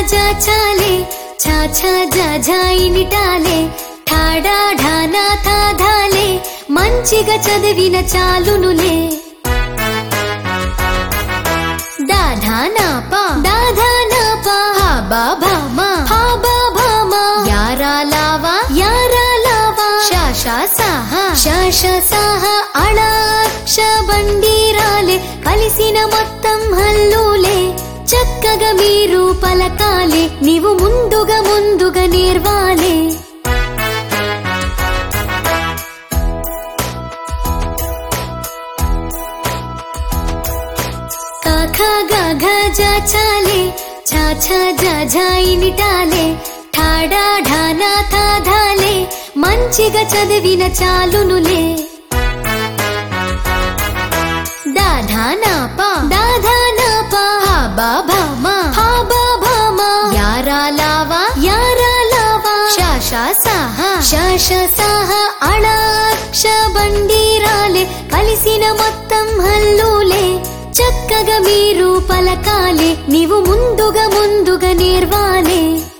జాచాలే ఛా ఛా జా ఝా ఇనిటాలే ఠాడా ఢానా థా ధాలే మంచిగా చదివిన చాలునులే దాధానా పా దాధానా పా హా బా భా మా హా బా భా మా యారా లావా యారా లావా షా షా సాహా షా షా సాహా అళాక్ష బండీరాలే కలిసిన మొత్తం హల్లులే చక్కగా మీరు పలకాలే నీవు ముందుగా ముందుగా నేర్వాలే కాఖా గాఘా జాచాలే ఛా ఛా జా ఝా ఇనిటాలే ఠాడా ఢానా థా ధాలే మంచిగా చదివిన చాలునులే దాధానా పా దాధానా పా హా బా భా మా హా బా భా మా యారా లావా యారా లావా షా షా సాహా షా షా సాహా అళాక్ష బండీరాలే కలిసిన మొత్తం హల్లులే చక్కగా మీరు పలకాలే నీవు ముందుగా ముందుగా నేర్వాలే